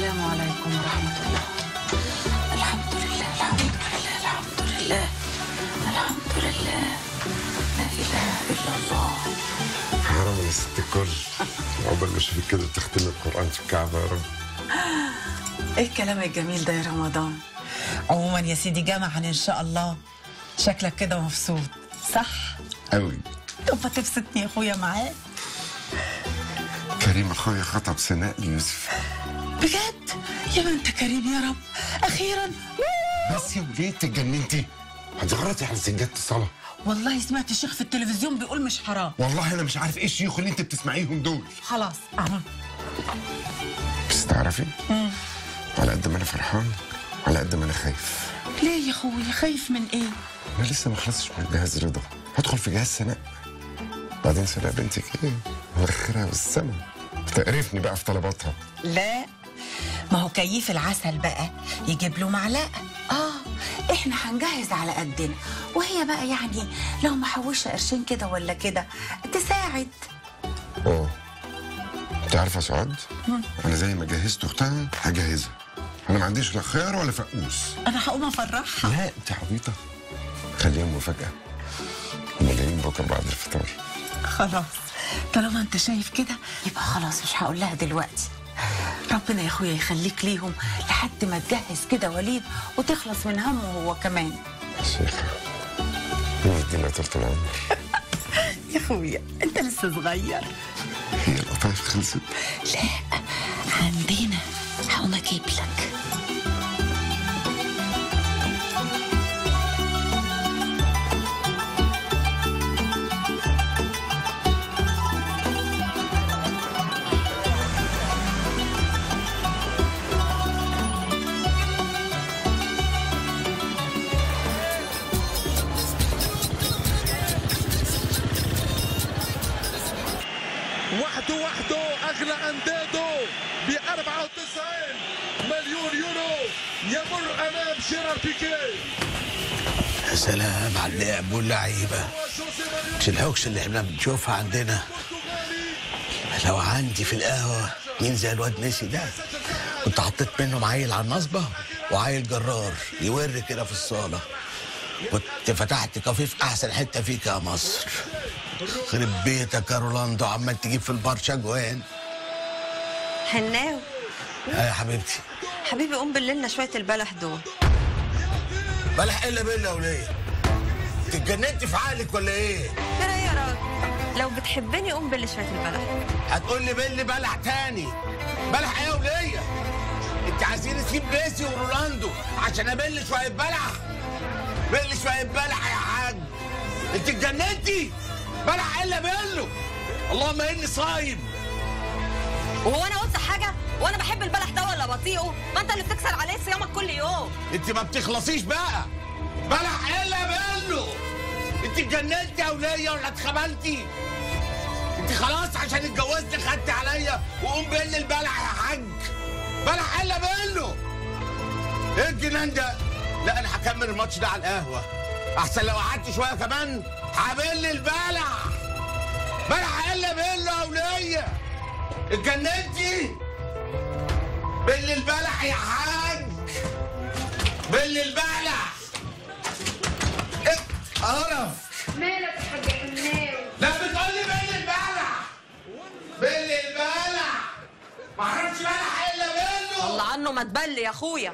السلام عليكم ورحمة الله الحمد لله الحمد لله الحمد لله الحمد لله لا إله إلا الله حرام يا ست الكل عقبال ما اشوفك كده تختمي القران في الكعبه يا رب إيه الكلام الجميل ده يا رمضان عموما يا سيدي جمعا إن شاء الله شكلك كده مبسوط صح؟ قوي طب ما تبسطني يا أخويا معاك كريم اخويا خطب سناء ليوسف بجد يا ما أنت كريم يا رب أخيرا بس يا وليه اتجننتي هتغلطي على سجادة الصلاة والله سمعت الشيخ في التلفزيون بيقول مش حرام والله انا مش عارف ايه الشيوخ اللي انت بتسمعيهم دول خلاص أهو بس تعرفي على قد ما انا فرحان على قد ما انا خايف ليه يا أخويا خايف من إيه؟ انا لسه ما خلصتش من جهاز رضا هدخل في جهاز سناء بعدين سناء بنتك ايه مؤخرها بالسما تقرفني بقى في طلباتها لا ما هو كيف العسل بقى يجيب له معلقه اه احنا هنجهز على قدنا وهي بقى يعني لو محوشه قرشين كده ولا كده تساعد اه انت عارفه يا سعاد انا زي ما جهزت اختها هجهزها انا ما عنديش لا خيار ولا فقوس انا هقوم افرحها لا انت عبيطه خليها مفاجاه هما جايين بكره بعد الفطار خلاص طالما انت شايف كده يبقى خلاص مش هقول لها دلوقتي ربنا يا اخويا يخليك ليهم لحد ما تجهز كده وليد وتخلص من همه هو كمان يا شيخه يدينا طول العمر يا اخويا انت لسه صغير هي القطايف خلصت لا عندنا هقوم اجيب لك وحده وحده اغلى انداده ب 94 مليون يورو يمر امام شيرار بيكي يا سلام على اللعب واللعيبه مش الهوكس اللي احنا بنشوفها عندنا لو عندي في القهوه مين زي الواد ميسي ده كنت حطيت منهم عيل على النصبه وعيل جرار يوري كده في الصاله كنت فتحت كافيه في احسن حته فيك يا مصر خرب بيتك يا رولاندو عمال تجيب في البرشا جوان هناو ها يا حبيبتي حبيبي قوم بالليلنا شويه البلح دول بلح الا بالله وليه انت اتجننت في عقلك ولا ايه ترى يا راجل لو بتحبني قوم باللي شويه البلح هتقول لي بل بلح تاني بلح ايه يا وليه انت عايزين نسيب ميسي ورونالدو عشان ابل شويه بلح بل شويه بلح يا حاج انت اتجننتي بلح الا بله اللهم اني صايم وهو انا قلت حاجه وانا بحب البلح ده ولا بطيئه ما انت اللي بتكسر عليه صيامك كل يوم انت ما بتخلصيش بقى بلح الا بله انت اتجننتي يا وليه ولا اتخبلتي انت خلاص عشان اتجوزت خدت عليا وقوم بل البلح يا حاج بلح الا بله ايه الجنان ده لا انا هكمل الماتش ده على القهوه احسن لو قعدت شويه كمان هبل البلح بلح الا بله يا وليه اتجننتي بل البلح يا حاج بل البلح ايه قرف مالك يا حاج حناوي لا بتقول لي بل البلح بل البلح ما اعرفش بلح الا منه الله عنه ما تبل يا اخويا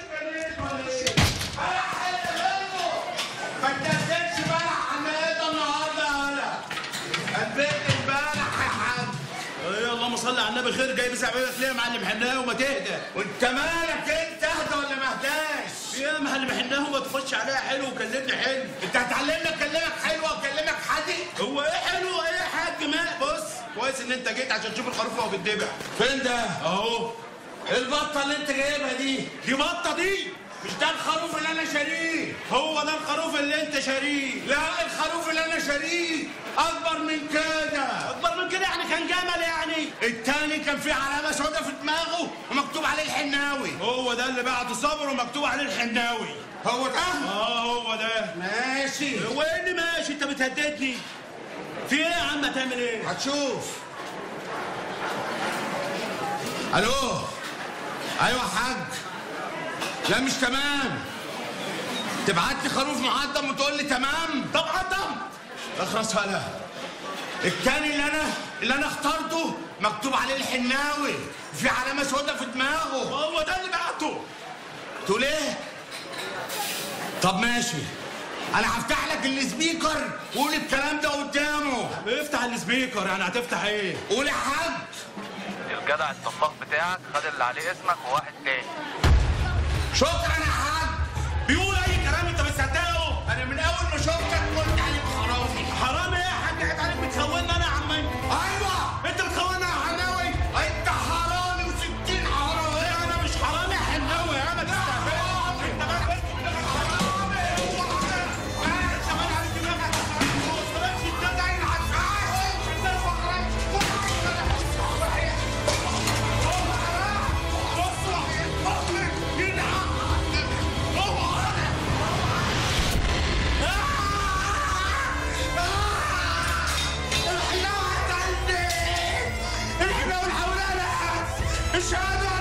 ما تنزلش بلح على ايه النهارده انا البيت البلح يا حاج ايه اللهم صل على النبي خير جاي بس عمالك ليه يا معلم حناه وما تهدى وانت مالك انت اهدى ولا ما اهداش يا معلم حناه وما تخش عليها حلو وكلمني حلو انت هتعلمني اكلمك حلو واكلمك حدي هو ايه حلو ايه يا حاج ما بص كويس ان انت جيت عشان تشوف الخروف وهو بيتذبح فين ده اهو البطه اللي انت جايبها دي دي بطه دي مش ده الخروف اللي انا شاريه هو ده الخروف اللي انت شاريه لا الخروف اللي انا شاريه اكبر من كده اكبر من كده يعني كان جمل يعني التاني كان فيه علامه سوداء في دماغه ومكتوب عليه الحناوي هو ده اللي بعد صبر ومكتوب عليه الحناوي هو ده اه هو ده ماشي هو ايه اللي ماشي انت بتهددني في ايه يا عم هتعمل ايه هتشوف الو ايوه يا حاج لا مش تمام تبعت لي خروف معدم وتقول لي تمام طب عدم اخرس هلا التاني اللي انا اللي انا اخترته مكتوب عليه الحناوي في علامه سوداء في دماغه هو ده اللي بعته تقول ايه طب ماشي انا هفتح لك السبيكر وقول الكلام ده قدامه افتح السبيكر يعني هتفتح ايه قول يا حاج الجدع الطباخ بتاعك خد اللي عليه اسمك وواحد تاني شكرا يا حاج بيقول اي كلام انت بتصدقه انا من اول ما شفتك قلت عليك حرامي حرام ايه يا حاج عيب عليك بتخوننا انا يا عمي ايوه انت بتخوننا يا حناوي انت حرامي وستين حرامي ايه انا مش حرامي يا حناوي انا تستهبل انت بقى احنا والحولانة الشهادة